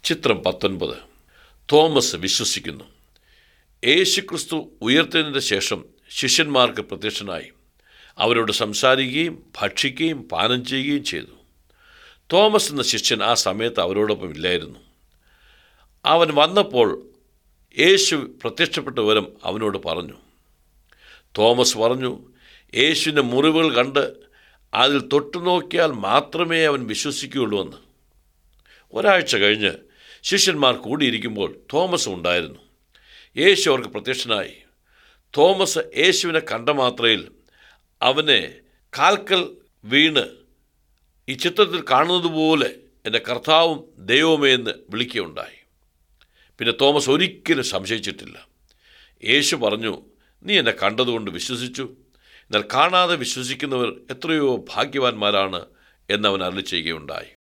ചിത്രം പത്തൊൻപത് തോമസ് വിശ്വസിക്കുന്നു യേശുക്രിസ്തു ഉയർത്തതിന് ശേഷം ശിഷ്യന്മാർക്ക് പ്രത്യക്ഷനായി അവരോട് സംസാരിക്കുകയും ഭക്ഷിക്കുകയും പാനം ചെയ്യുകയും ചെയ്തു തോമസ് എന്ന ശിഷ്യൻ ആ സമയത്ത് അവരോടൊപ്പം ഇല്ലായിരുന്നു അവൻ വന്നപ്പോൾ യേശു പ്രത്യക്ഷപ്പെട്ട വിവരം അവനോട് പറഞ്ഞു തോമസ് പറഞ്ഞു യേശുവിൻ്റെ മുറിവുകൾ കണ്ട് അതിൽ തൊട്ടു നോക്കിയാൽ മാത്രമേ അവൻ വിശ്വസിക്കുകയുള്ളൂ എന്ന് ഒരാഴ്ച കഴിഞ്ഞ് ശിഷ്യന്മാർ കൂടിയിരിക്കുമ്പോൾ തോമസ് ഉണ്ടായിരുന്നു യേശു അവർക്ക് പ്രത്യക്ഷനായി തോമസ് യേശുവിനെ കണ്ട മാത്രയിൽ അവനെ കാൽക്കൽ വീണ് ഈ ചിത്രത്തിൽ കാണുന്നത് പോലെ എൻ്റെ കർത്താവും ദൈവമേ എന്ന് വിളിക്കുകയുണ്ടായി പിന്നെ തോമസ് ഒരിക്കലും സംശയിച്ചിട്ടില്ല യേശു പറഞ്ഞു നീ എന്നെ കണ്ടതുകൊണ്ട് വിശ്വസിച്ചു എന്നാൽ കാണാതെ വിശ്വസിക്കുന്നവർ എത്രയോ ഭാഗ്യവാന്മാരാണ് എന്നവൻ അരളി ചെയ്യുകയുണ്ടായി